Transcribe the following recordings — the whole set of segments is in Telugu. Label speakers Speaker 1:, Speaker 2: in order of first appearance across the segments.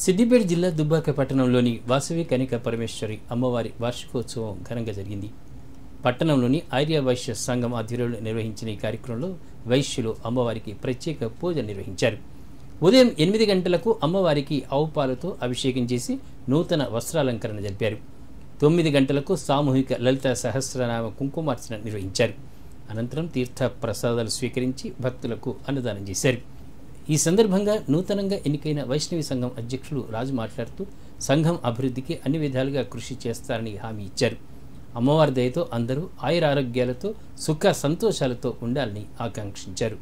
Speaker 1: సిద్దిపేట జిల్లా దుబ్బాక పట్టణంలోని వాసవి కనిక పరమేశ్వరి అమ్మవారి వార్షికోత్సవం ఘనంగా జరిగింది పట్టణంలోని ఆర్య వైశ్య సంఘం ఆధ్వర్యంలో నిర్వహించిన ఈ కార్యక్రమంలో వైశ్యులు అమ్మవారికి ప్రత్యేక పూజ నిర్వహించారు ఉదయం ఎనిమిది గంటలకు అమ్మవారికి ఆవు పాలతో అభిషేకం చేసి నూతన వస్త్రాలంకరణ జరిపారు తొమ్మిది గంటలకు సామూహిక లలిత సహస్రనామ కుంకుమార్చన నిర్వహించారు అనంతరం తీర్థ ప్రసాదాలు స్వీకరించి భక్తులకు అన్నదానం చేశారు ఈ సందర్భంగా నూతనంగా ఎన్నికైన వైష్ణవి సంఘం అధ్యక్షులు రాజు మాట్లాడుతూ సంఘం అభివృద్ధికి అన్ని విధాలుగా కృషి చేస్తారని హామీ ఇచ్చారు అమ్మవారి దయతో అందరూ ఆయురారోగ్యాలతో సుఖ సంతోషాలతో ఉండాలని ఆకాంక్షించారు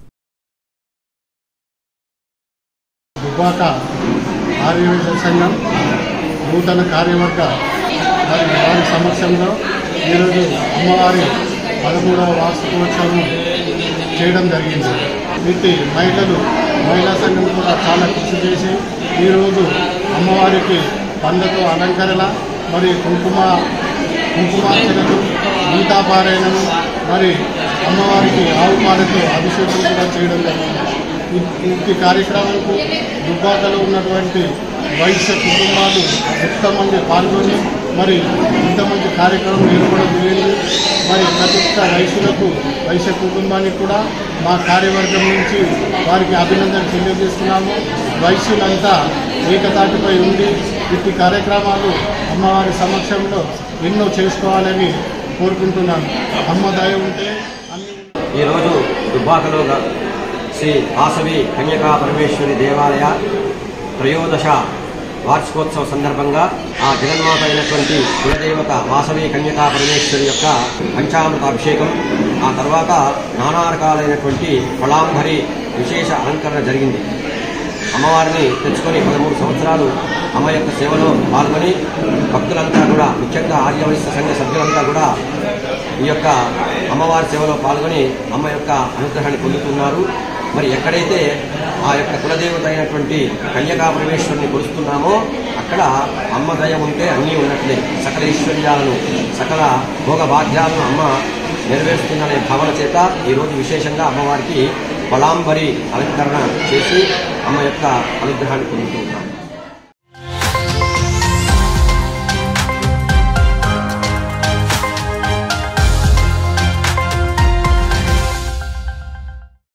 Speaker 2: దుబ్బాక ఆర్యవేశ సంఘం నూతన కార్యవర్గ వారి వారి సమక్షంలో ఈరోజు అమ్మవారి పదమూడవ వార్షికోత్సవం చేయడం జరిగింది వీటి మహిళలు మహిళా సంఘం కూడా చాలా కృషి చేసి ఈరోజు అమ్మవారికి పండ్లతో అలంకరణ మరి కుంకుమ కుంకుమార్చనలు గీతాపారాయణము మరి అమ్మవారికి ఆవు పాలతో అభిషేకం కూడా చేయడం జరిగింది ఈ- ఈ కార్యక్రమానికి దుబ్బాకలో ఉన్నటువంటి వైశ్య కుటుంబాలు ఎంతమంది పాల్గొని మరి ఇంతమంది కార్యక్రమం ఏర్పడడం జరిగింది మరి ప్రతి ఒక్క వైశ్యులకు వైశ్య కుటుంబానికి కూడా మా కార్యవర్గం నుంచి వారికి అభినందన తెలియజేస్తున్నాము వైశ్యులంతా ఏకతాటిపై ఉండి ఇట్టి కార్యక్రమాలు అమ్మవారి సమక్షంలో ఎన్నో చేసుకోవాలని కోరుకుంటున్నాను అమ్మ దయ ఉంటే అన్ని
Speaker 3: ఈరోజు దుబ్బాకలో గ- శ్రీ వాసవి కన్యకా పరమేశ్వరి దేవాలయ త్రయోదశ వార్షికోత్సవ సందర్భంగా ఆ జగన్మాత అయినటువంటి కులదేవత వాసవి కన్యకా పరమేశ్వరి యొక్క పంచామృత అభిషేకం ఆ తర్వాత నానా రకాలైనటువంటి ఫలాంభరి విశేష అలంకరణ జరిగింది అమ్మవారిని తెచ్చుకొని పదమూడు సంవత్సరాలు అమ్మ యొక్క సేవలో పాల్గొని భక్తులంతా కూడా ముఖ్యంగా ఆర్యవైశ్య సంఘ సభ్యులంతా కూడా ఈ యొక్క అమ్మవారి సేవలో పాల్గొని అమ్మ యొక్క అనుగ్రహాన్ని పొందుతున్నారు మరి ఎక్కడైతే ఆ యొక్క కులదేవత అయినటువంటి కన్యకా పరమేశ్వరుని కొలుస్తున్నామో అక్కడ అమ్మ దయ ఉంటే అన్నీ ఉన్నట్లే సకల ఐశ్వర్యాలను సకల భోగభాగ్యాలను అమ్మ నెరవేరుస్తుందనే భావన చేత ఈరోజు విశేషంగా అమ్మవారికి బలాంబరి అలంకరణ చేసి అమ్మ యొక్క అనుగ్రహాన్ని పొందుతూ ఉన్నాం